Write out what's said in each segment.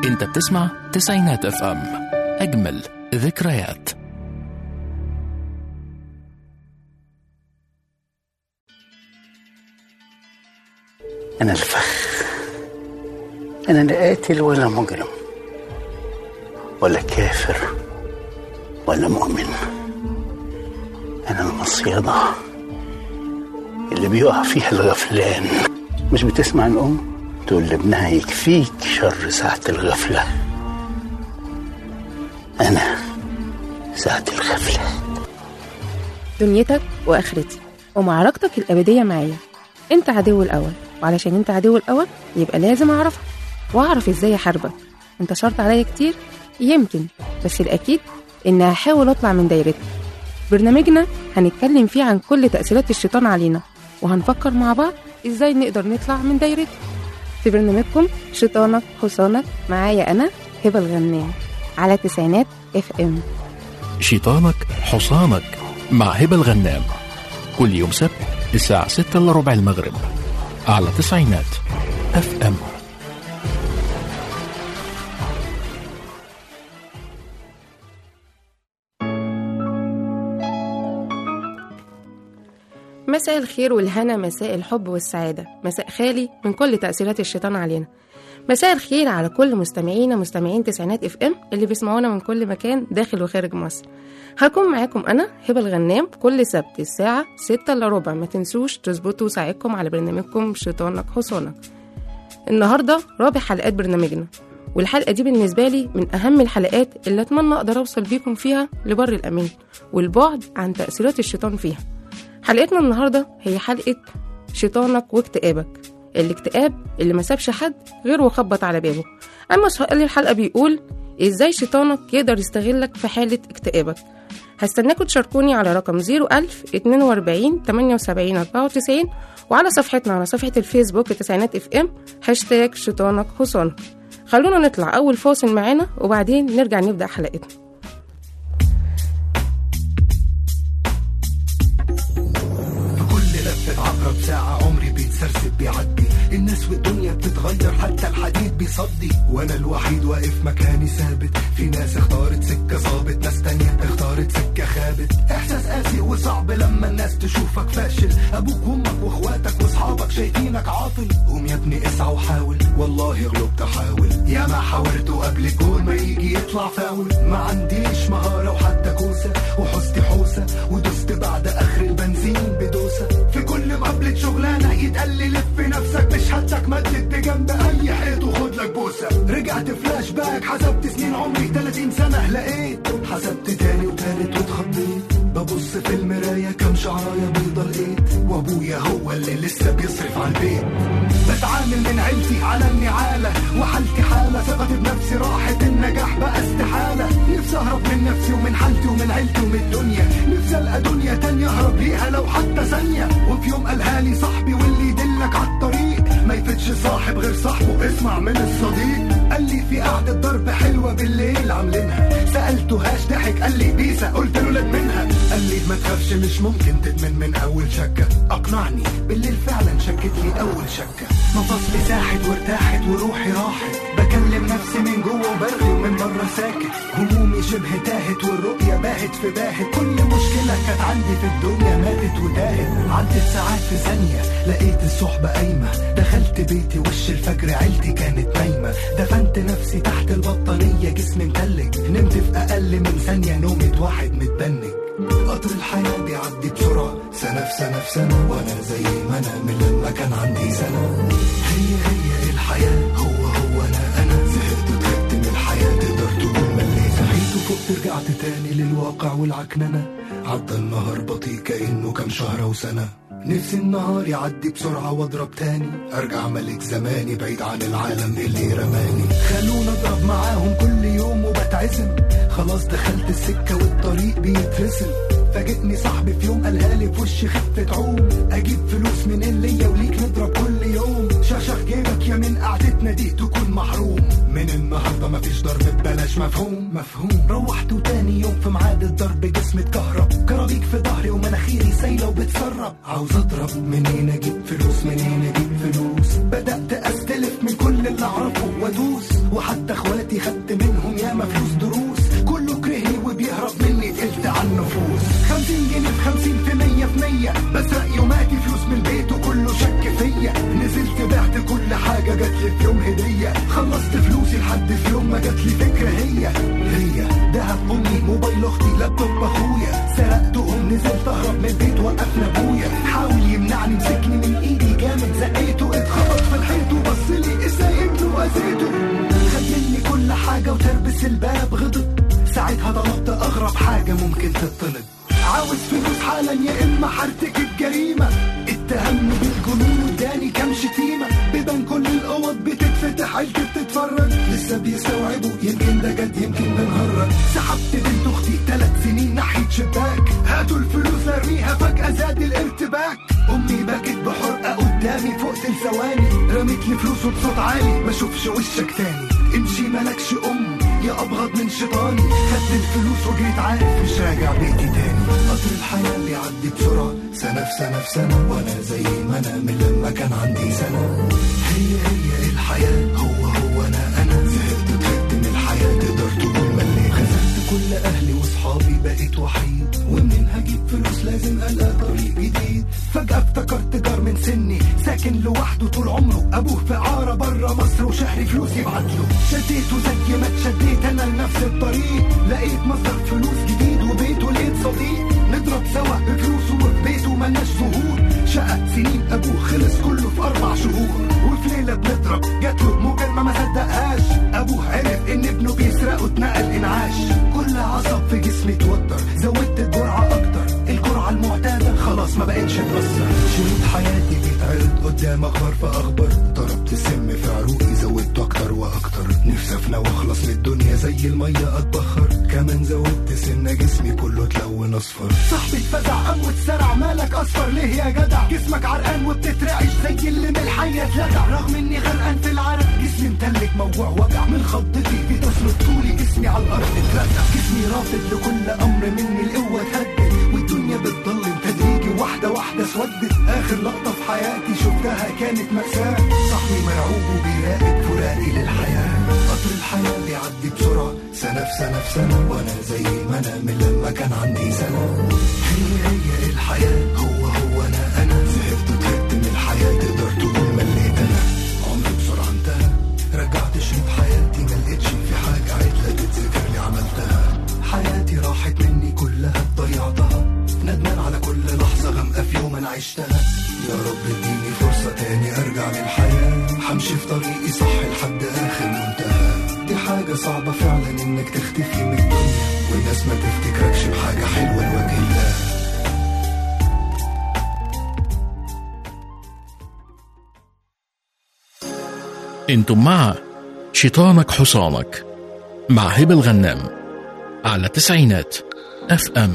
انت بتسمع تسعينات اف ام اجمل ذكريات أنا الفخ أنا لا قاتل ولا مجرم ولا كافر ولا مؤمن أنا المصيدة اللي بيقع فيها الغفلان مش بتسمع الأم تقول لابنها يكفيك شر ساعة الغفلة أنا ساعة الغفلة دنيتك واخرتي ومعركتك الابديه معايا انت عدو الاول وعلشان انت عدو الاول يبقى لازم اعرفك واعرف ازاي احاربك انت شرط عليا كتير يمكن بس الاكيد ان هحاول اطلع من دايرتك برنامجنا هنتكلم فيه عن كل تاثيرات الشيطان علينا وهنفكر مع بعض ازاي نقدر نطلع من دايرته في برنامجكم شيطانك حصانك معايا انا هبه الغنام على تسعينات اف ام شيطانك حصانك مع هبة الغنام كل يوم سبت الساعة 6 إلا ربع المغرب على تسعينات اف ام مساء الخير والهنا مساء الحب والسعادة مساء خالي من كل تأثيرات الشيطان علينا مساء الخير على كل مستمعينا مستمعين تسعينات اف ام اللي بيسمعونا من كل مكان داخل وخارج مصر هكون معاكم انا هبه الغنام كل سبت الساعه 6 الا ربع ما تنسوش تظبطوا ساعتكم على برنامجكم شيطانك حصانك النهارده رابع حلقات برنامجنا والحلقه دي بالنسبه لي من اهم الحلقات اللي اتمنى اقدر اوصل بيكم فيها لبر الامان والبعد عن تاثيرات الشيطان فيها حلقتنا النهارده هي حلقه شيطانك واكتئابك الاكتئاب اللي ما سابش حد غير وخبط على بابه اما سؤال الحلقه بيقول ازاي شيطانك يقدر يستغلك في حاله اكتئابك هستناكم تشاركوني على رقم 01000 42 78 94 وعلى صفحتنا على صفحة الفيسبوك تسعينات اف ام هاشتاج شيطانك حصانك خلونا نطلع أول فاصل معانا وبعدين نرجع نبدأ حلقتنا في كل لفة عقرب ساعة عمري بيتسرسب بيعدي الناس والدنيا بتتغير حتى الحديد بيصدي وانا الوحيد واقف مكاني ثابت في ناس اختارت سكة صابت ناس تانية اختارت سكة خابت احساس قاسي وصعب لما الناس تشوفك فاشل ابوك وامك واخواتك واصحابك شايفينك عاطل قوم يا ابني اسعى وحاول والله غلبت احاول يا ما حاولت قبل الجول ما يجي يطلع فاول ما عنديش مهارة وحتى كوسة وحوستي حوسة ودست بعد اخر البنزين بدوسة في كل مقابلة شغلانة يتقال لي لف نفسك مش هاتك مدد جنب اي حيط وخد لك بوسة رجعت فلاش باك حسبت سنين عمري 30 سنة لقيت حسبت تاني وتالت واتخضيت ببص في المراية كم شعراية بيضة لقيت وابويا هو اللي لسه بيصرف على البيت بتعامل من عيلتي على النعالة وحالتي حالة ثقتي بنفسي راحت النجاح بقى استحالة نفسي اهرب من نفسي ومن حالتي ومن عيلتي ومن الدنيا نفسي القى دنيا تانية اهرب ليها لو حتى ثانية وفي يوم قالها لي صاحبي واللي يدلك على الطريق ما يفتش صاحب غير صاحبه اسمع من الصديق قال لي في قعدة ضرب حلوة بالليل عاملينها سألته هاش ضحك قال لي بيسا قلت له لا منها قال لي ما تخافش مش ممكن تدمن من اول شكة اقنعني بالليل فعلا شكت لي اول شكة مفاصلي ساحت وارتاحت وروحي راحت بكلم نفسي من جوه وبرغي ومن بره ساكت همومي شبه تاهت والرؤية باهت في باهت كل مشكلة كانت عندي في الدنيا ماتت وتاهت عدت ساعات في ثانية لقيت الصحبة قايمة دخلت بيتي وش الفجر عيلتي كانت نايمة دفنت نفسي تحت البطانية جسمي متلج نمت في أقل من ثانية نومة واحد متبنج قطر الحياة بيعدي بسرعة سنة في سنة في سنة وأنا زي ما أنا من لما كان عندي سنة هي هي الحياة هو هو أنا أنا زهقت وتعبت من الحياة تقدر تقول مليت صحيت وفقت رجعت تاني للواقع والعكننة عدى النهار بطيء كأنه كام شهر وسنة نفسي النهار يعدي بسرعة واضرب تاني ارجع ملك زماني بعيد عن العالم اللي رماني خلونا اضرب معاهم كل يوم وبتعزم خلاص دخلت السكة والطريق بيترسم فاجئني صاحبي في يوم قالها لي في وشي خفة عوم اجيب فلوس من اللي ليا وليك نضرب كل يوم شخشخ جيبك يا من قعدتنا دي تكون محروم من النهارده مفيش ضرب ببلاش مفهوم مفهوم روحت وتاني يوم في ميعاد الضرب جسمي اتكهرب كرابيك في ظهري ومناخيري سايله وبتسرب عاوز اضرب منين اجيب فلوس منين اجيب فلوس بدات استلف من كل اللي اعرفه وادوس وحتى اخواتي اخواتي خدت منهم ياما فلوس دروس كله كرهني وبيهرب مني تلت على النفوس خمسين جنيه في خمسين في مية في مية بسرق يوماتي فلوس من البيت وكله شك فيا نزلت بعت كل حاجة جاتلي في يوم هدية خلصت فلوسي لحد في يوم ما جاتلي فكرة هي هي دهب امي موبايل اختي لابتوب اخويا سرقتهم نزلت اهرب من البيت وقفنا ابويا حاول يمنعني مسكني من ايدي جامد زقيته اتخبط في الحيط وبص لي ازاي ابنه واذيته خد مني كل حاجه وتربس الباب غضب ساعتها طلبت اغرب حاجه ممكن تطلب عاوز فلوس حالا يا اما هرتكب جريمه اتهمني بالجنون واداني كام شتيمه بيبان كل الاوض بتتفتح عيلتي بتتفرج لسه بيستوعبوا يمكن ده جد يمكن بنهرج سحبت بنت اختي ثلاث سنين ناحيه شباك هاتوا الفلوس ارميها فجاه زاد الارتباك امي بكت بحرقه قدامي فوق ثواني رميت لي فلوس وبصوت عالي ما اشوفش وشك تاني امشي مالكش ام يا ابغض من شيطاني خدت الفلوس وجريت عارف مش راجع بيتي تاني قطر الحياه بيعدي بسرعه سنه في سنه في سنه وانا زي ما انا من لما كان عندي سنه هي هي الحياه هو هو انا انا زهقت تعبت من الحياه تقدر تقول مليت خسرت كل اهلي واصحابي بقيت وحيد ومنين هجيب فلوس لازم القى طريق جديد فجاه افتكرت جار من سني ساكن لوحده طول عمره ابوه في عاره بره مصر وشهري فلوس يبعتله شديته زي ما اتشديت انا لنفس الطريق لقيت مصدر فلوس جديد وبيت ولقيت صديق نضرب سوا بفلوسه وفي بيته ملناش ظهور شقى سنين ابوه خلص كله في اربع شهور وفي ليله بنضرب جات له مكالمه ما صدقهاش ابوه عرف ان ابنه بيسرق واتنقل انعاش كل عصب في جسمي اتوتر زودت الجرعه اكتر الجرعه المعتاده خلاص ما بقتش تاثر شريط حياتي بيتعرض قدام اخبار في اخبار ضربت السم في عروقي زودته اكتر واكتر نفسي افنى واخلص من الدنيا زي الميه اتبخر كمان زودت سنه جسمي كله اتلون اصفر صاحبي اتفزع قام واتسرع مالك اصفر ليه يا جدع جسمك عرقان وبتترعش زي اللي من الحيه اتلدع رغم اني غرقان في العرق جسمي متلج موجوع وجع من خضتي في تصل طولي جسمي على الارض اترزع جسمي رافض لكل امر مني القوه تهدد والدنيا بتضلم تدريجي واحده واحده اسودت اخر لقطه في حياتي شفتها كانت مأساة صاحبي مرعوب وبيراقب فراقي للحياه قطر الحياه بيعدي بسرعه سنه في سنه في سنه وانا زي ما انا من لما كان عندي سنه هي هي الحياه هو هو انا انا زهقت وتعبت من الحياه تقدر تقول مليت انا عمري بسرعه انتهى رجعت شريط حياتي ما لقيتش في حاجه عدله تتذكر لي عملتها حياتي راحت مني كلها ضيعتها ندمان على كل لحظة غامقة في يوم أنا عشتها يا رب اديني فرصة تاني أرجع للحياة همشي في طريقي صح لحد آخر منتهى دي حاجة صعبة فعلا إنك تختفي من الدنيا والناس ما تفتكركش بحاجة حلوة لوجه الله انتم مع شيطانك حصانك مع هبة الغنام على تسعينات اف ام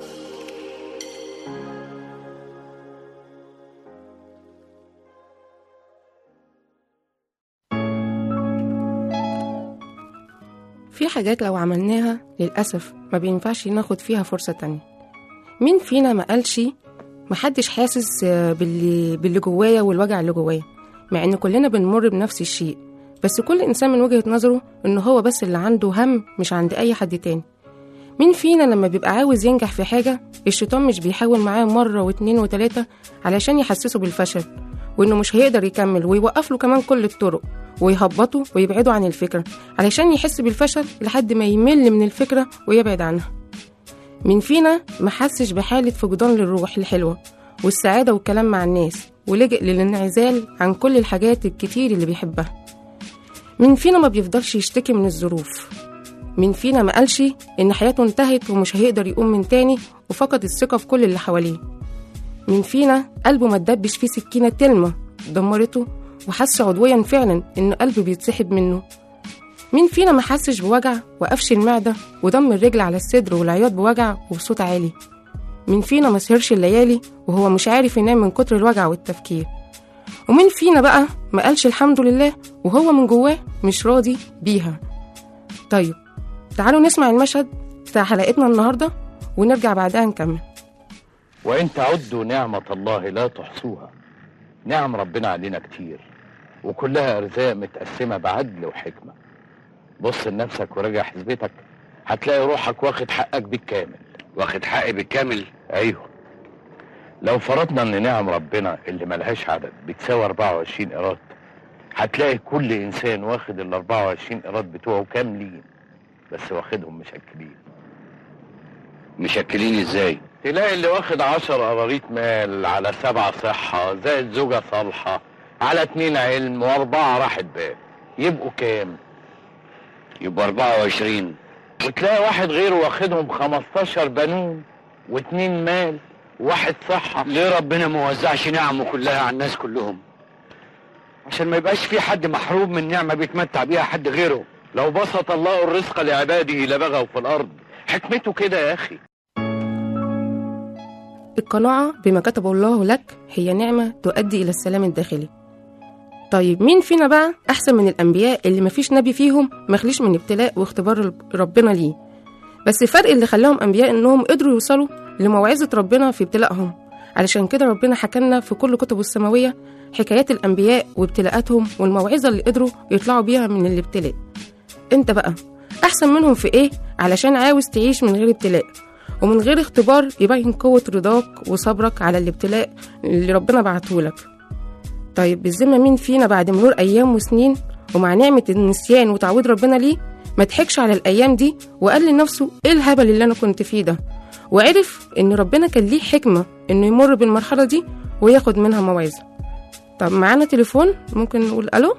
في حاجات لو عملناها للأسف ما بينفعش ناخد فيها فرصة تانية مين فينا ما قالش محدش حاسس آه، باللي, باللي جوايا والوجع اللي جوايا مع ان كلنا بنمر بنفس الشيء بس كل انسان من وجهة نظره ان هو بس اللي عنده هم مش عند اي حد تاني مين فينا لما بيبقى عاوز ينجح في حاجة الشيطان مش بيحاول معاه مرة واتنين وتلاتة علشان يحسسه بالفشل وإنه مش هيقدر يكمل ويوقف له كمان كل الطرق ويهبطه ويبعده عن الفكرة علشان يحس بالفشل لحد ما يمل من الفكرة ويبعد عنها مين فينا ما حسش بحالة فقدان للروح الحلوة والسعادة والكلام مع الناس ولجأ للانعزال عن كل الحاجات الكتير اللي بيحبها مين فينا ما بيفضلش يشتكي من الظروف مين فينا ما قالش إن حياته انتهت ومش هيقدر يقوم من تاني وفقد الثقة في كل اللي حواليه مين فينا قلبه ما تدبش فيه سكينة تلمة دمرته وحس عضويا فعلا إن قلبه بيتسحب منه مين فينا ما حسش بوجع وقفش المعدة وضم الرجل على الصدر والعياط بوجع وبصوت عالي مين فينا ما سهرش الليالي وهو مش عارف ينام من كتر الوجع والتفكير ومين فينا بقى ما قالش الحمد لله وهو من جواه مش راضي بيها طيب تعالوا نسمع المشهد بتاع حلقتنا النهاردة ونرجع بعدها نكمل وإن تعدوا نعمة الله لا تحصوها نعم ربنا علينا كتير وكلها أرزاق متقسمة بعدل وحكمة بص لنفسك وراجع حسبتك هتلاقي روحك واخد حقك بالكامل واخد حقي بالكامل ايوه لو فرضنا ان نعم ربنا اللي ملهاش عدد بتساوي 24 ايراد هتلاقي كل انسان واخد ال 24 ايراد بتوعه كاملين بس واخدهم مشكلين مشكلين ازاي تلاقي اللي واخد 10 قراريط مال على سبعة صحة زائد زوجة صالحة على اتنين علم واربعة راحة بال يبقوا كام؟ يبقى 24 وتلاقي واحد غيره واخدهم 15 بنون واتنين مال وواحد صحة ليه ربنا ما وزعش نعمه كلها على الناس كلهم عشان ما يبقاش في حد محروم من نعمه بيتمتع بيها حد غيره لو بسط الله الرزق لعباده لبغوا في الأرض حكمته كده يا أخي القناعة بما كتبه الله لك هي نعمة تؤدي إلى السلام الداخلي طيب مين فينا بقى أحسن من الأنبياء اللي مفيش نبي فيهم مخليش من ابتلاء واختبار ربنا ليه بس الفرق اللي خلاهم أنبياء إنهم قدروا يوصلوا لموعظة ربنا في ابتلائهم علشان كده ربنا حكالنا في كل كتبه السماوية حكايات الأنبياء وابتلاءاتهم والموعظة اللي قدروا يطلعوا بيها من الابتلاء انت بقى أحسن منهم في إيه علشان عاوز تعيش من غير ابتلاء ومن غير اختبار يبين قوة رضاك وصبرك على الابتلاء اللي ربنا بعتهولك طيب بالذمة مين فينا بعد مرور أيام وسنين ومع نعمة النسيان وتعويض ربنا ليه ما تحكش على الأيام دي وقال لنفسه إيه الهبل اللي أنا كنت فيه ده وعرف إن ربنا كان ليه حكمة إنه يمر بالمرحلة دي وياخد منها موعظة طب معانا تليفون ممكن نقول ألو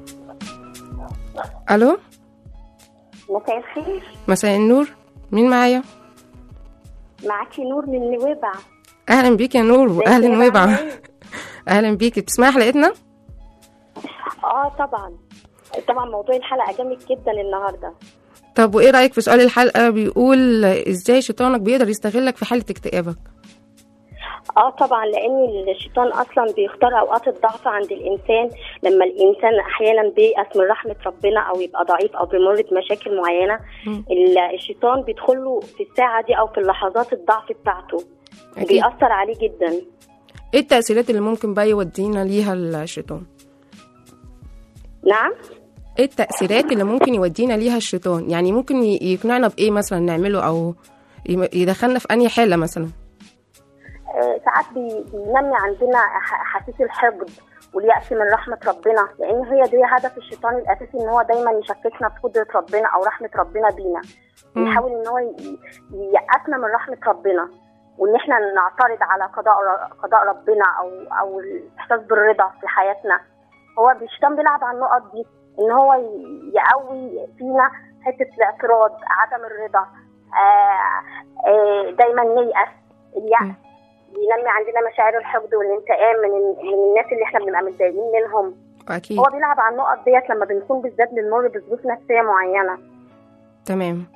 ألو مساء الخير مساء النور مين معايا معاكي نور من نويبع أهلا بيك يا نور وأهلا ازيك نويبع عاملة ايه؟ أهلا بيكي بتسمعي حلقتنا اه طبعا طبعا موضوع الحلقه جامد جدا النهارده طب وايه رايك في سؤال الحلقه بيقول ازاي شيطانك بيقدر يستغلك في حاله اكتئابك اه طبعا لان الشيطان اصلا بيختار اوقات الضعف عند الانسان لما الانسان احيانا بيأس من رحمه ربنا او يبقى ضعيف او بيمر بمشاكل معينه مم. ال- الشيطان بيدخل له في الساعه دي او في اللحظات الضعف بتاعته أكيد. بيأثر عليه جدا ايه التاثيرات اللي ممكن بقى يودينا ليها الشيطان نعم ايه التاثيرات اللي ممكن يودينا ليها الشيطان يعني ممكن ي- يقنعنا بايه مثلا نعمله او يم- يدخلنا في انهي حاله مثلا آه، ساعات بي- بينمي عندنا ح- حسيس الحقد واليأس من رحمة ربنا لأن هي دي هدف الشيطان الأساسي إن هو دايما يشككنا في قدرة ربنا أو رحمة ربنا بينا مم. بيحاول إن هو ي- ييأسنا من رحمة ربنا وإن إحنا نعترض على قضاء ر- قضاء ربنا أو أو الإحساس بالرضا في حياتنا هو الشيطان بيلعب على النقط دي إن هو ي- يقوي فينا حتة الاعتراض عدم الرضا آه آه دايما نيأس اليأس مم. بينمي عندنا مشاعر الحقد والانتقام من من الناس اللي احنا بنبقى متضايقين منهم اكيد هو بيلعب على النقط ديت لما بنكون بالذات بنمر بظروف نفسيه معينه تمام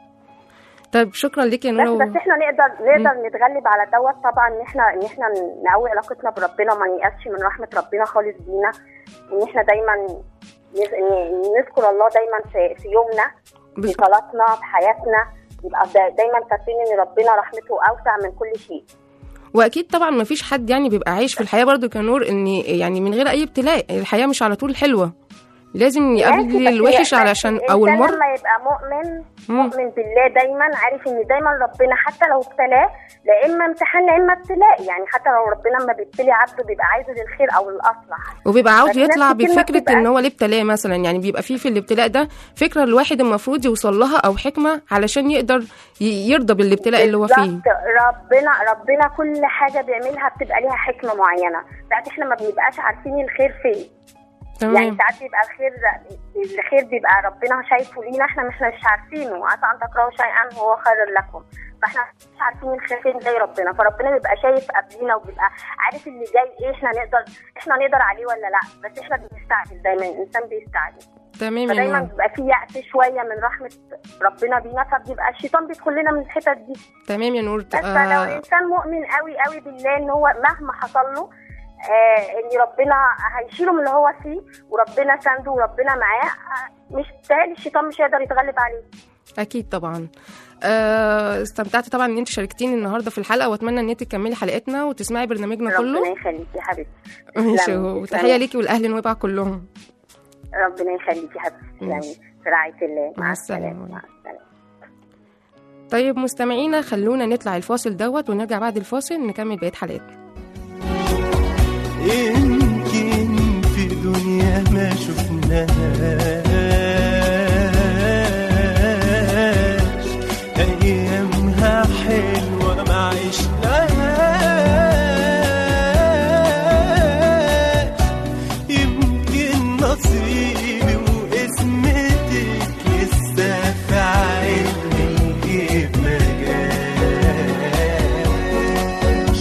طيب شكرا لك يا بس نور بس احنا نقدر نقدر نتغلب على دوت طبعا ان احنا ان احنا نقوي علاقتنا بربنا وما نيأسش من رحمه ربنا خالص بينا وان احنا دايما نز- ن- نذكر الله دايما في, في يومنا في بس- صلاتنا في حياتنا يبقى دا- دايما فاكرين ان ربنا رحمته اوسع من كل شيء واكيد طبعا ما فيش حد يعني بيبقى عايش في الحياه برضو كنور ان يعني من غير اي ابتلاء الحياه مش على طول حلوه لازم ماشي، يقابل بس الوحش بس علشان او الإنسان المر لما يبقى مؤمن مم. مؤمن بالله دايما عارف ان دايما ربنا حتى لو ابتلاه لا اما امتحان لا اما ابتلاء يعني حتى لو ربنا لما بيبتلي عبده بيبقى عايزه للخير او للاصلح وبيبقى عاوز بس ناس يطلع كتير ما بفكره بتبقاش- ان هو ليه ابتلاء مثلا يعني بيبقى فيه في الابتلاء ده فكره الواحد المفروض يوصل لها او حكمه علشان يقدر ي- يرضى بالابتلاء اللي هو فيه بالظبط. ربنا ربنا كل حاجه بيعملها بتبقى ليها حكمه معينه ساعات احنا ما بنبقاش عارفين الخير فين يعني تمام ساعات بيبقى الخير الخير بيبقى ربنا شايفه لينا احنا مش مش عارفينه عسى ان تكرهوا شيئا وهو خير لكم فاحنا مش عارفين الخير فين زي ربنا فربنا بيبقى شايف قبلينا وبيبقى عارف اللي جاي ايه احنا نقدر احنا نقدر عليه ولا لا بس احنا بنستعجل دايما الانسان بيستعجل تمام يا فدايما نور بيبقى في يأس شويه من رحمه ربنا بينا فبيبقى الشيطان بيدخل لنا من الحتت دي تمام يا نور بس لو آه الانسان مؤمن قوي قوي بالله ان هو مهما حصل له آه ان ربنا هيشيله من اللي هو فيه وربنا سنده وربنا معاه آه، مش تاني الشيطان مش هيقدر يتغلب عليه اكيد طبعا آه استمتعت طبعا ان انت شاركتيني النهارده في الحلقه واتمنى ان انت تكملي حلقتنا وتسمعي برنامجنا ربنا كله يخليك يا حبيبتي ماشي تسلمي، وتحيه تسلمي. ليكي والاهل نويبع كلهم ربنا يخليك يا حبيبتي يعني في رعايه الله مع مع السلامة. السلامه مع السلامه طيب مستمعينا خلونا نطلع الفاصل دوت ونرجع بعد الفاصل نكمل بقية حلقتنا يمكن في دنيا ما شفناهاش أيامها حلوة ما عشناهاش يمكن نصيبي واسمتك لسه في علم الغيب ما جاش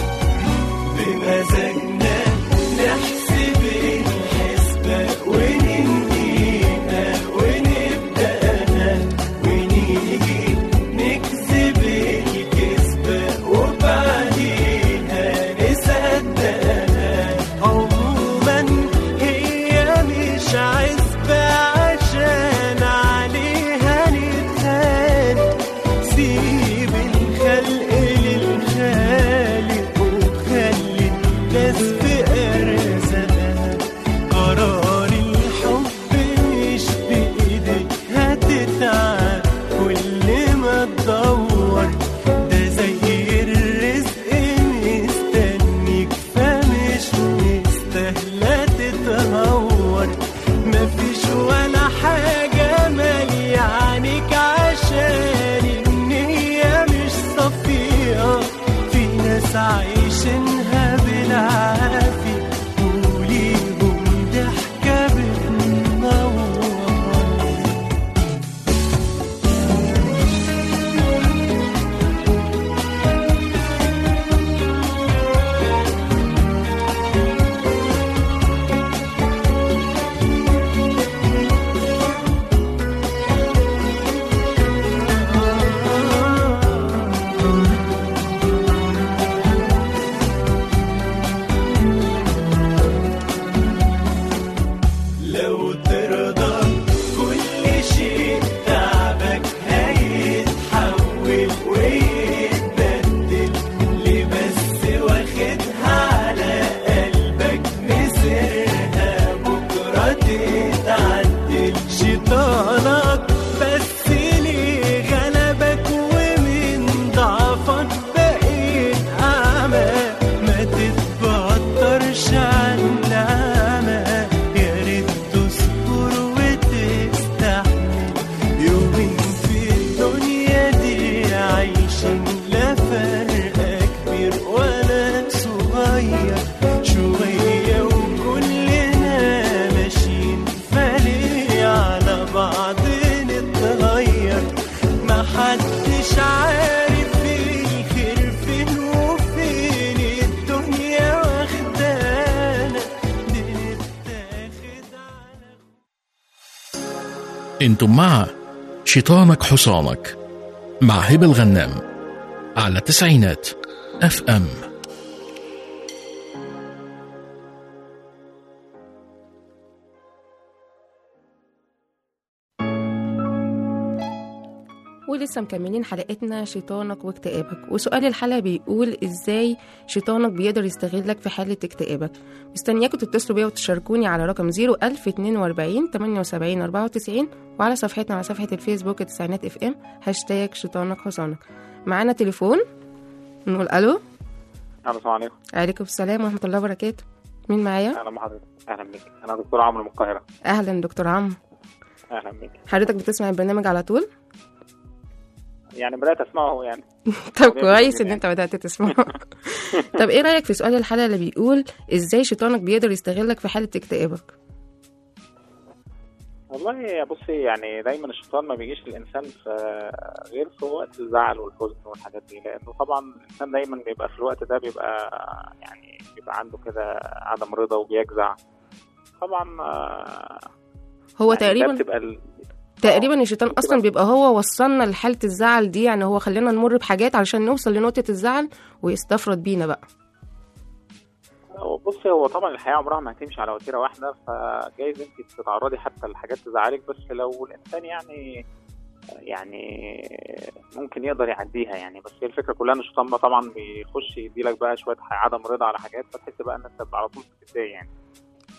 بمزاجنا نحسب الحسبة وننهيها ونبدأها ونيجي نكذب الكذبة وبعديها نصدقها عموما هي مش عزبة عشان عليها نتهاني سيب الخلق للخالق وخلي الناس في أرزاقها قرار الحب مش بإيدك هتتعب كل ما تدور ده زي الرزق مستنيك فمش مستاهلة تتهور مفيش ولا حاجة مالية عنك عشان النية مش صفية في ناس عايشينها بالعافية وليهم ضحكة بتنور لو ترضى كل شيء تعبك هيتحول ويتبدل ليه بس واخدها على قلبك مسرها بكرة تتعدل شيطانك بس ليه غلبك ومن ضعفك بقيت أعمى ما تتبطرش عن نعمة يا ريت تصبر وتستحمل يومين في الدنيا دي عايشين لا فرق كبير ولا صغير شوية وكلنا ماشيين فليه على بعض نتغير ما حدش عارف الخير فين وفين الدنيا واخدانا بنتاخد على انتم مع شيطانك حصانك مع هبة الغنام على تسعينات اف ام ولسه مكملين حلقتنا شيطانك واكتئابك وسؤال الحلقة بيقول ازاي شيطانك بيقدر يستغلك في حالة اكتئابك مستنياكم تتصلوا بيا وتشاركوني على رقم 01042 78 94 وعلى صفحتنا على صفحة الفيسبوك تسعينات اف ام هاشتاج شيطانك حصانك معانا تليفون نقول الو الو السلام عليكم عليكم السلام ورحمة الله وبركاته مين معايا؟ اهلا بحضرتك اهلا بيك انا دكتور عمرو من القاهره اهلا دكتور عمرو اهلا بيك حضرتك بتسمع البرنامج على طول؟ يعني بدات اسمعه يعني طب طبيعي كويس جداً ان انت بدات تسمع طب ايه رايك في سؤال الحلقه اللي بيقول ازاي شيطانك بيقدر يستغلك في حاله اكتئابك والله يا بصي يعني دايما الشيطان ما بيجيش للانسان في غير في وقت الزعل والحزن والحاجات دي لانه طبعا الانسان دايما بيبقى في الوقت ده بيبقى يعني بيبقى عنده كده عدم رضا وبيجزع طبعا آه، هو يعني ده تقريبا بتبقى ال- تقريبا الشيطان بتبقى- اصلا بيبقى هو وصلنا لحاله الزعل دي يعني هو خلينا نمر بحاجات علشان نوصل لنقطه الزعل ويستفرد بينا بقى هو بصي هو طبعا الحياه عمرها ما هتمشي على وتيره واحده فجايز انت تتعرضي حتى لحاجات تزعلك بس لو الانسان يعني يعني ممكن يقدر يعديها يعني بس هي الفكره كلها ان الشيطان بقى طبعا بيخش يديلك بقى شويه عدم رضا على حاجات فتحس بقى ان انت على طول بتتضايق يعني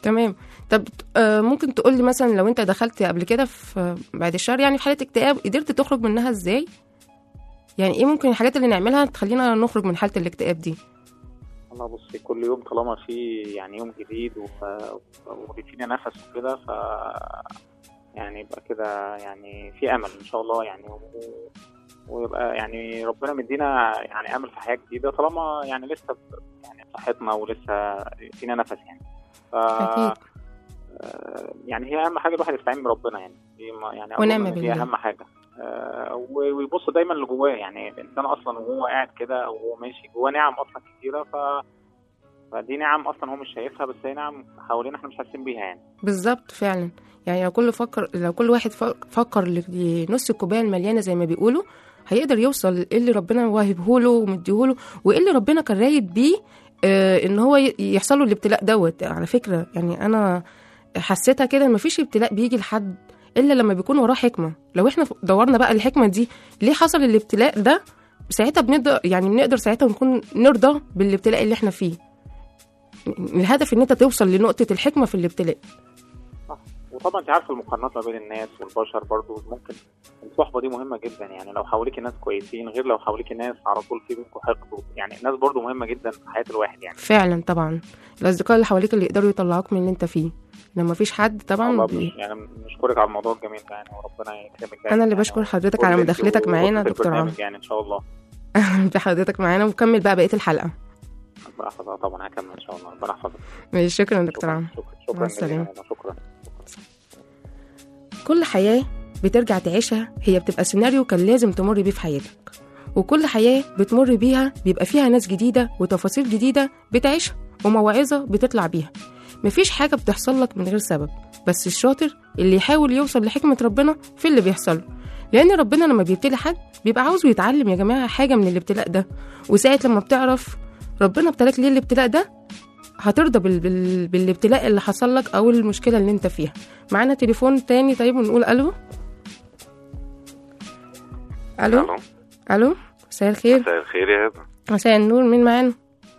تمام طب آه ممكن تقول لي مثلا لو انت دخلت قبل كده في بعد الشهر يعني في حاله اكتئاب قدرت تخرج منها ازاي يعني ايه ممكن الحاجات اللي نعملها تخلينا نخرج من حاله الاكتئاب دي والله بصي كل يوم طالما في يعني يوم جديد وف- وفينا نفس وكده ف يعني يبقى كده يعني في امل ان شاء الله يعني و... ويبقى يعني ربنا مدينا يعني امل في حياه جديده طالما يعني لسه ب- يعني صحتنا ولسه فينا نفس يعني ف اكيد آه، يعني هي اهم حاجه الواحد يستعين بربنا يعني دي ما- يعني أظن ونعم إن دي بالله. اهم حاجه آه، و- ويبص دايما لجواه يعني الانسان اصلا وهو قاعد كده او هو ماشي جواه نعم اصلا كتيره ف فدي نعم اصلا هو مش شايفها بس هي نعم حوالينا احنا مش حاسين بيها يعني بالظبط فعلا يعني لو كل فكر لو كل واحد فك- فكر لنص الكوبايه المليانه زي ما بيقولوا هيقدر يوصل ايه اللي ربنا واهبهوله ومديهوله وايه اللي ربنا كان رايد بيه آه ان هو ي- يحصل له الابتلاء دوت على فكره يعني انا حسيتها كده ان مفيش ابتلاء بيجي لحد الا لما بيكون وراه حكمه لو احنا دورنا بقى الحكمه دي ليه حصل الابتلاء ده ساعتها بنقدر يعني بنقدر ساعتها نكون نرضى بالابتلاء اللي احنا فيه الهدف ان انت توصل لنقطه الحكمه في الابتلاء وطبعا انت عارف المقارنات ما بين الناس والبشر برضو ممكن الصحبه دي مهمه جدا يعني لو حواليك ناس كويسين غير لو حواليك ناس على طول في بينكم حقد يعني الناس برضو مهمه جدا في حياه الواحد يعني فعلا طبعا الاصدقاء اللي حواليك اللي يقدروا يطلعوك من اللي انت فيه لما مفيش حد طبعا والله بي... مش- يعني نشكرك على الموضوع الجميل ده يعني وربنا يكرمك دايما انا اللي يعني بشكر حضرتك وكل على انت مداخلتك معانا وأسرة دكتور عمرو البرنامج يعني ان شاء الله بحضرتك معانا وكمل بقى بقيه الحلقه ربنا يحفظها طبعا هكمل ان شاء الله ربنا يحفظك ماشي، شكرا دكتور شكرا عمرو شكرا مع شكرا السلامة. جزيلا شكرا كل حياة بترجع تعيشها هي بتبقى سيناريو كان لازم تمر بيه في حياتك وكل حياة بتمر بيها بيبقى فيها ناس جديدة وتفاصيل جديدة بتعيشها ومواعظة بتطلع بيها مفيش حاجة بتحصل لك من غير سبب بس الشاطر اللي يحاول يوصل لحكمة ربنا في اللي بيحصل له لأن ربنا لما بيبتلي حد بيبقى عاوزه يتعلم يا جماعة حاجة من الابتلاء ده وساعة لما بتعرف ربنا ابتلاك ليه الابتلاء ده هترضى بال... بال... بالابتلاء اللي حصل لك أو المشكلة اللي انت فيها معانا تليفون تاني طيب ونقول ألو ألو الو ألو مساء الخير مساء الخير يا هبه مساء النور مين معانا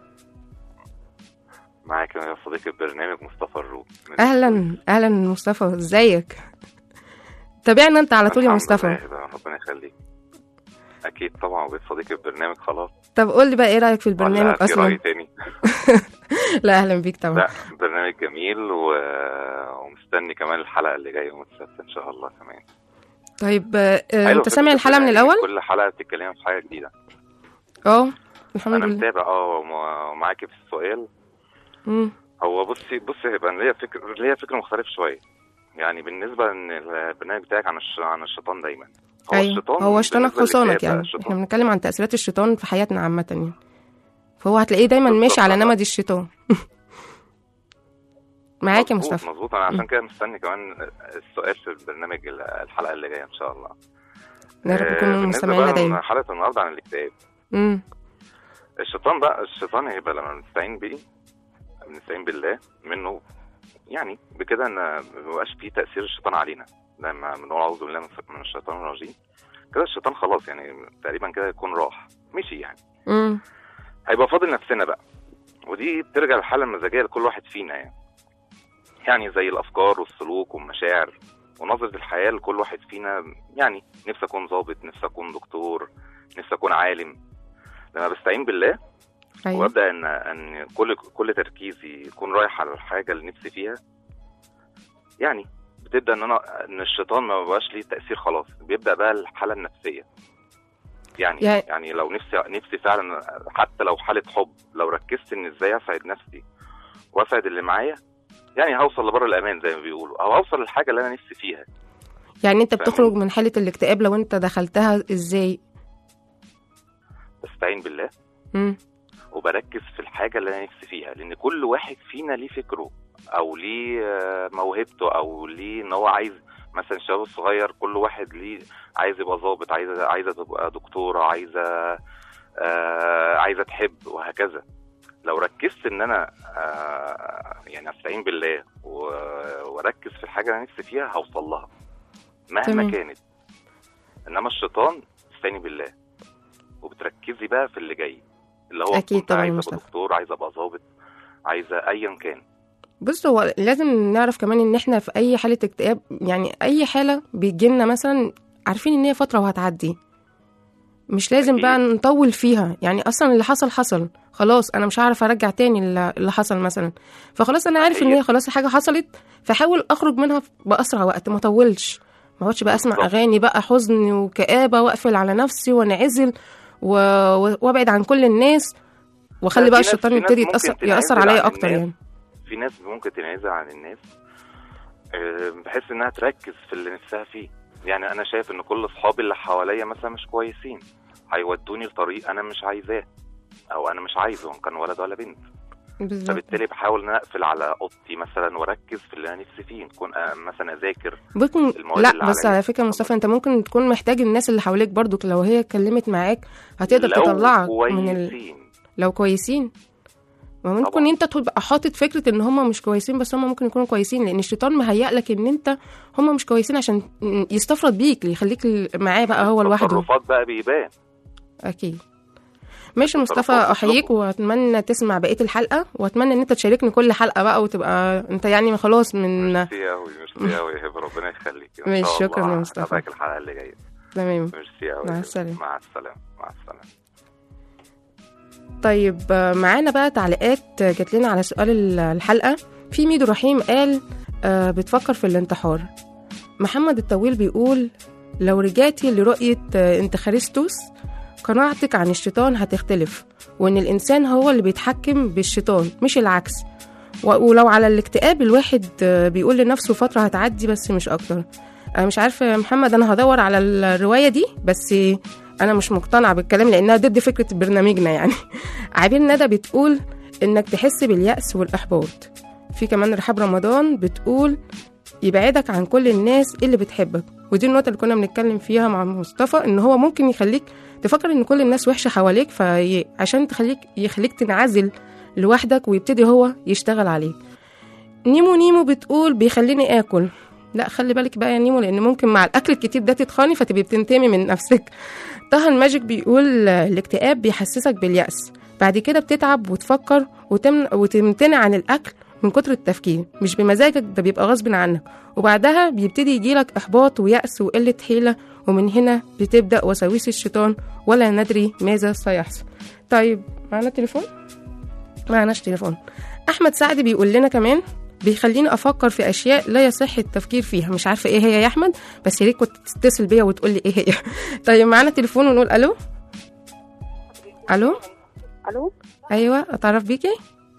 معاك يا صديق البرنامج مصطفى الروب من- أهلا أهلا مصطفى ازيك تابعنا انت على طول يا الحمد مصطفى لله يا هبة، ربنا يخليك اكيد طبعا وبقيت صديق البرنامج خلاص طب قول لي بقى ايه رأيك في البرنامج ولا في راي أصلا تاني لا أهلا بيك طبعا لا برنامج جميل و... ومستني كمان الحلقه اللي جايه يوم السبت ان شاء الله كمان طيب آه، آه، حلو انت فكرة سامع الحلقة من البرنامج، الأول كل حلقه بتتكلمي في حاجه جديده اه الحمد انا لله متابع اه وم- ومعاكي في السؤال مم. هو بصي بصي هيبقى ليا فكر ليا فكر مختلف شويه يعني بالنسبه ان البرنامج بتاعك عن الش... عن الشيطان دايما هو ايوه الشيطان هو شيطانك بالنسبة حصانك للكتاب، يعني الشيطان احنا بنتكلم عن تأثيرات الشيطان في حياتنا عامة يعني فهو هتلاقيه دايما بالظبط، ماشي على أنا- نمد الشيطان معاك يا مظبوط- مصطفى مظبوط انا عشان كده مستني كمان السؤال في البرنامج الحلقه اللي جايه ان شاء الله يا رب آه، يكونوا بالنسبه مستمعينا بقى دايما حلقه النهارده عن الاكتئاب امم الشيطان بقى الشيطان هيبقى لما بنستعين بيه بنستعين بالله منه يعني بكده ان ما بيبقاش فيه تاثير الشيطان علينا لما بنقول اعوذ بالله من من الشيطان الرجيم كده الشيطان خلاص يعني تقريبا كده يكون راح مشي يعني امم هيبقى فاضل نفسنا بقى ودي بترجع للحاله المزاجيه لكل واحد فينا يعني يعني زي الافكار والسلوك والمشاعر ونظره الحياه لكل واحد فينا يعني نفسي اكون ضابط نفسي اكون دكتور نفسي اكون عالم لما بستعين بالله ايوه وابدا ان ان كل كل تركيزي يكون رايح على الحاجه اللي نفسي فيها يعني بتبدا ان انا ان الشيطان ما بقاش ليه تاثير خلاص بيبدا بقى الحاله النفسيه يعني يعني- يعني لو نفسي نفسي فعلا حتى لو حاله حب لو ركزت ان ازاي اسعد نفسي واسعد اللي معايا يعني هوصل لبر الامان زي ما بيقولوا او هوصل للحاجه اللي انا نفسي فيها يعني انت فاهمين؟ بتخرج من حالة الاكتئاب لو انت دخلتها ازاي بستعين بالله امم وبركز في الحاجة اللي أنا نفسي فيها لأن كل واحد فينا ليه فكره أو ليه آه، موهبته أو ليه إن هو عايز مثلا الشباب الصغير كل واحد ليه عايز يبقى ظابط عايزة عايزة تبقى دكتورة عايزة آه عايزة تحب وهكذا لو ركزت إن أنا آه يعني أستعين بالله و- وأركز في الحاجة اللي أنا نفسي فيها هوصل لها مهما تمام. كانت إنما الشيطان استعيني بالله وبتركزي بقى في اللي جاي اللي هو أكيد كنت طبعاً عايز ابقى مصطفى. دكتور عايز ابقى ظابط عايزه ايا كان بص هو لازم نعرف كمان ان احنا في اي حاله اكتئاب يعني اي حاله بتجيلنا مثلا عارفين ان هي فتره وهتعدي مش لازم أكيد. بقى نطول فيها يعني اصلا اللي حصل حصل خلاص انا مش هعرف ارجع تاني اللي اللي حصل مثلا فخلاص انا عارف ان هي خلاص حاجه حصلت فحاول اخرج منها باسرع وقت ما اطولش ما اقعدش بقى اسمع بالظبط. اغاني بقى حزن وكآبه واقفل على نفسي وانعزل و... و- وابعد عن كل الناس واخلي لا، بقى في ناس- الشيطان في ناس يبتدي ممكن يتأثر تنعزل يأثر عن عليا اكتر الناس. يعني في ناس ممكن تنعزل عن الناس آه، بحيث انها تركز في اللي نفسها فيه يعني انا شايف ان كل اصحابي اللي حواليا مثلا مش كويسين هيودوني لطريق انا مش عايزاه او انا مش عايزه إن كان ولد ولا بنت بالظبط فبالتالي بحاول ان أنا اقفل على اوضتي مثلا واركز في اللي انا نفسي فيه نكون آه، مثلا اذاكر ممكن المواد لا اللي بس عليا. على فكره مصطفى انت ممكن تكون محتاج الناس اللي حواليك برضو لو هي اتكلمت معاك هتقدر لو تطلعك من ال... كويسين لو كويسين ما ممكن طبعا. انت تبقى حاطط فكره ان هم مش كويسين بس هم ممكن يكونوا كويسين لان الشيطان مهيأ لك ان انت هم مش كويسين عشان يستفرد بيك يخليك ال- معاه بقى هو لوحده التصرفات بقى بيبان اكيد ماشي مصطفى التصرفات احييك بتطلب. واتمنى تسمع بقيه الحلقه واتمنى ان انت تشاركني كل حلقه بقى وتبقى انت يعني خلاص من ميرسي قوي ميرسي قوي يا هبه ربنا يخليك إن ماشي، شاء شكراً الله يا مصطفى. هتابعك الحلقه اللي جايه تمام ميرسي قوي مع السلامة. مع السلامه مع السلامه طيب آه، معانا بقى تعليقات آه، جات لنا على سؤال ال- الحلقة في ميدو رحيم قال آه، بتفكر في الانتحار محمد الطويل بيقول لو رجعتي لرؤية آه، انتخارستوس قناعتك عن الشيطان هتختلف وإن الإنسان هو اللي بيتحكم بالشيطان مش العكس و- ولو على الاكتئاب الواحد آه، بيقول لنفسه فترة هتعدي بس مش أكتر أنا مش عارفة يا محمد أنا هدور على الرواية دي بس أنا مش مقتنعة بالكلام لأنها ضد فكرة برنامجنا يعني عبير ندى بتقول إنك تحس باليأس والإحباط في كمان رحاب رمضان بتقول يبعدك عن كل الناس اللي بتحبك ودي النقطة اللي كنا بنتكلم فيها مع مصطفى إن هو ممكن يخليك تفكر إن كل الناس وحشة حواليك فعشان تخليك يخليك تنعزل لوحدك ويبتدي هو يشتغل عليك نيمو نيمو بتقول بيخليني آكل لا خلي بالك بقى يا نيمو لأن ممكن مع الأكل الكتير ده تتخاني فتبقي بتنتمي من نفسك طه الماجيك بيقول آه، الاكتئاب بيحسسك باليأس بعد كده بتتعب وتفكر وتمن... وتمتنع عن الأكل من كتر التفكير مش بمزاجك ده بيبقى غصب عنك وبعدها بيبتدي يجيلك إحباط ويأس وقلة حيلة ومن هنا بتبدأ وساويس الشيطان ولا ندري ماذا سيحصل طيب معنا تليفون؟ معناش تليفون أحمد سعد بيقول لنا كمان بيخليني أفكر في أشياء لا يصح التفكير فيها مش عارفة إيه هي يا أحمد بس يا ريت كنت تتصل بيا وتقول لي إيه هي طيب معانا تليفون ونقول ألو ألو الو أيوة أتعرف بيكي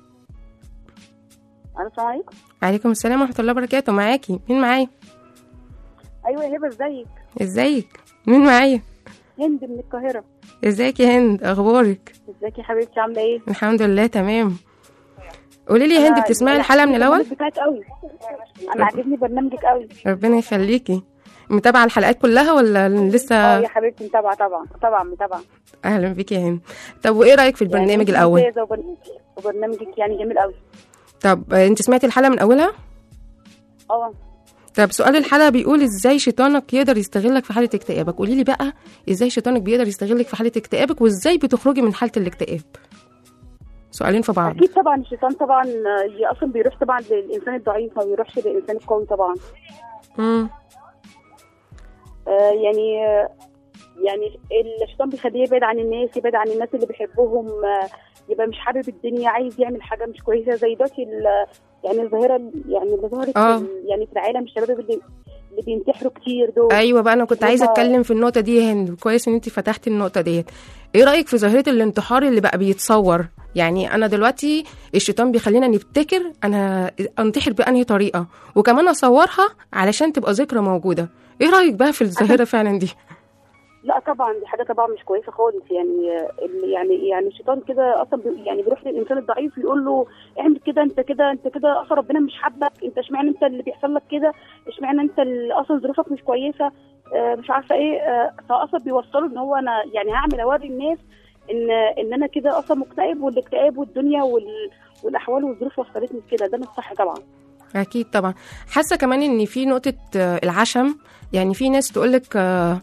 الو السلام عليكم عليكم السلام ورحمة الله وبركاته معاكي مين معايا ايوه يا هبه ازيك ازيك مين معايا هند من القاهره ازيك يا هند اخبارك ازيك يا حبيبتي عامله ايه الحمد لله تمام قولي لي يا هند أنا- بتسمعي أنا الحلقة من عاجبني الأول البرنامج بتاعك قوي انا عاجبني برنامجك قوي ربنا يخليكي متابعة الحلقات كلها ولا اه لسه يا حبيبتي متابعه طبعا طبعا متابعه أهلا بيكي يا هند طب وإيه رأيك في يعني البرنامج انت الأول ممتازة وبر- وبرنامجك يعني جميل قوي طب آه، انت سمعتي الحلقة من أولها اه طب سؤال الحلقة بيقول ازاي شيطانك يقدر يستغلك في حالة اكتئابك قولي لي بقى ازاي شيطانك بيقدر يستغلك في حالة اكتئابك وازاي بتخرجي من حالة الاكتئاب سؤالين في بعض اكيد طبعا الشيطان طبعا آه، اصلا بيروح طبعا للانسان الضعيف ما بيروحش للانسان القوي طبعا مم. آه، يعني آه، يعني الشيطان بيخليه يبعد عن الناس يبعد عن الناس اللي بيحبهم آه، يبقى مش حابب الدنيا عايز يعمل حاجه مش كويسه زي دلوقتي ال- يعني الظاهره ال- يعني اللي ظهرت في آه. ال- يعني في العالم الشباب اللي اللي بينتحروا كتير دول ايوه بقى انا كنت عايزه هما- اتكلم في النقطه دي يا هند كويس ان انت فتحتي النقطه ديت ايه رايك في ظاهره الانتحار اللي بقى بيتصور يعني انا دلوقتي الشيطان بيخلينا نبتكر انا انتحر بانهي طريقه وكمان اصورها علشان تبقى ذكرى موجوده ايه رايك بقى في الظاهره فعلا دي لا طبعا دي حاجه طبعا مش كويسه خالص يعني آه، ال- يعني يعني الشيطان كده اصلا بي يعني بيروح للانسان الضعيف يقول له اعمل كده انت كده انت كده اصلا ربنا مش حابك انت اشمعنى انت اللي بيحصل لك كده اشمعنى انت اللي اصلا ظروفك مش كويسه آه، مش عارفه ايه آه، فاصلا بيوصلوا ان هو انا يعني هعمل اوري الناس ان ان انا كده اصلا مكتئب والاكتئاب والدنيا وال والاحوال والظروف وصلتني لكده ده مش صح طبعا اكيد طبعا حاسه كمان ان في نقطه آه، العشم يعني في ناس تقولك آه،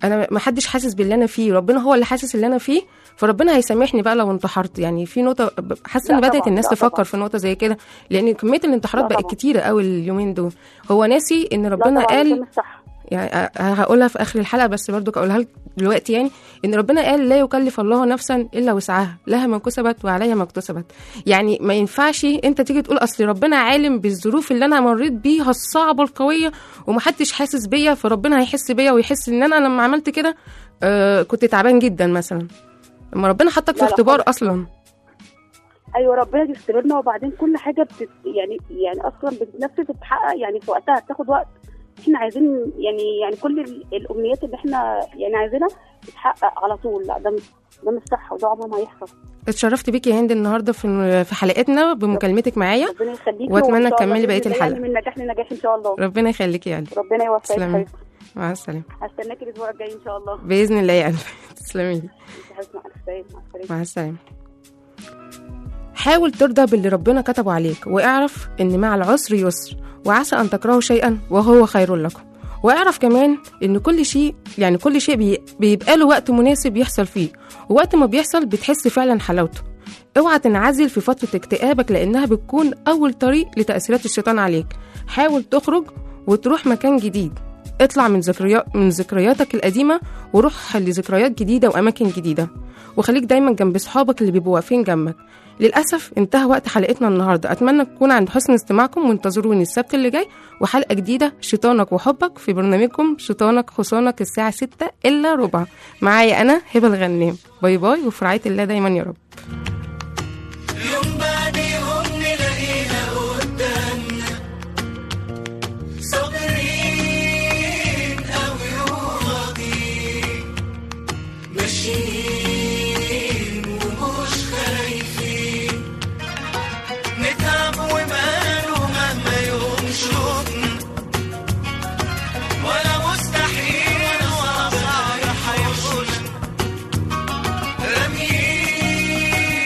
انا ما حدش حاسس باللي انا فيه ربنا هو اللي حاسس اللي انا فيه فربنا هيسامحني بقى لو انتحرت يعني في نقطه ب- حاسه لا ان بدات طبعاً، الناس لا تفكر طبعاً. في نقطه زي كده لان كميه الانتحارات لا بقت طبعاً. كتيره قوي اليومين دول هو ناسي ان لا ربنا طبعاً، قال ده مش صح يعني أ- هقولها في اخر الحلقه بس برضو اقولها لك دلوقتي يعني ان ربنا قال لا يكلف الله نفسا الا وسعها لها ما كسبت وعليها ما اكتسبت يعني ما ينفعش انت تيجي تقول اصل ربنا عالم بالظروف اللي انا مريت بيها الصعبه القويه ومحدش حاسس بيا فربنا هيحس بيا ويحس ان انا لما عملت كده آه كنت تعبان جدا مثلا لما ربنا حطك في لا لا اختبار خالص. اصلا ايوه ربنا بيختبرنا وبعدين كل حاجه بتت يعني يعني اصلا بتنفذ وبتحقق يعني في وقتها بتاخد وقت احنا عايزين يعني يعني كل ال- الامنيات اللي احنا يعني عايزينها تتحقق على طول لا ده مش ده مش صح وده عمره ما هيحصل اتشرفت بيكي يا هند النهارده في في حلقتنا بمكالمتك معايا ربنا يخليكي وأتمنى وإن شاء الله تكملي بقية بإذن الله الحلقة. يعني من نجاح لنجاح ان شاء الله ربنا يخليكي يا قلبي ربنا يوفقك تسلمي حبيبتي مع السلامه هستناكي الاسبوع الجاي ان شاء الله باذن الله يا قلبي تسلمي لي مع السلامه مع السلامه مع السلامة حاول ترضى باللي ربنا كتبه عليك واعرف ان مع العسر يسر وعسى ان تكرهوا شيئا وهو خير لكم واعرف كمان ان كل شيء يعني كل شيء بي- بيبقى له وقت مناسب يحصل فيه ووقت ما بيحصل بتحس فعلا حلاوته اوعى تنعزل في فترة اكتئابك لانها بتكون اول طريق لتأثيرات الشيطان عليك حاول تخرج وتروح مكان جديد اطلع من ذكريات من ذكرياتك القديمة وروح لذكريات جديدة وأماكن جديدة وخليك دايما جنب صحابك اللي بيبقوا واقفين جنبك للأسف انتهى وقت حلقتنا النهاردة أتمنى تكون عند حسن استماعكم وانتظروني السبت اللي جاي وحلقة جديدة شيطانك وحبك في برنامجكم شيطانك حصانك الساعة 6 إلا ربع معايا أنا هبة الغنام باي باي وفي رعاية الله دايما يا رب يوم بعد يوم نلاقينا قدامنا صابرين أوي وراضيين ماشيين ومش خايفين نتعب وماله مهما يوم شوطنا ولا مستحيل ولا صعب هيحوشنا راميين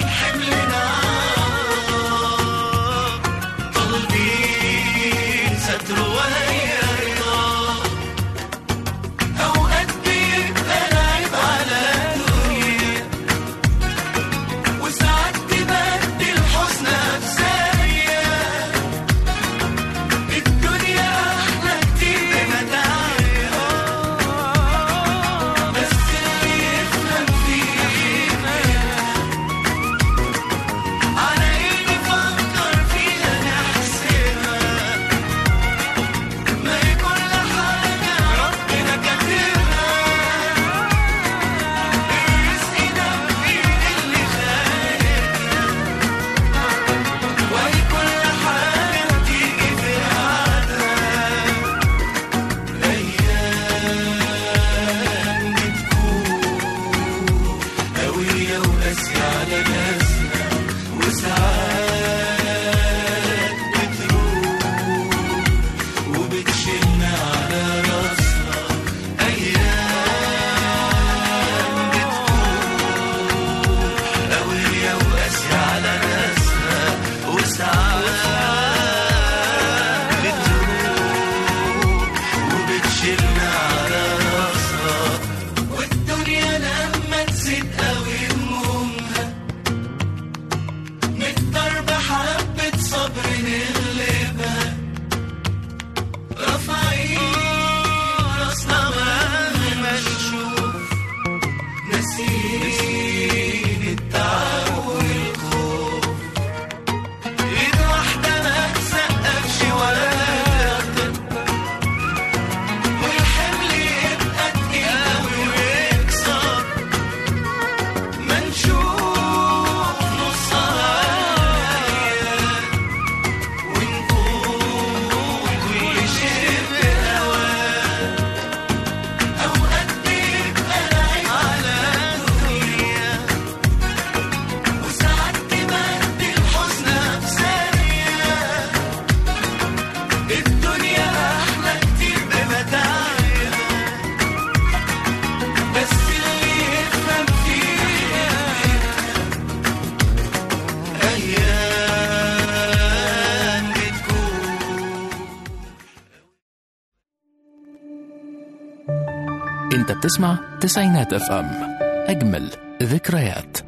انت بتسمع تسعينات اف ام اجمل ذكريات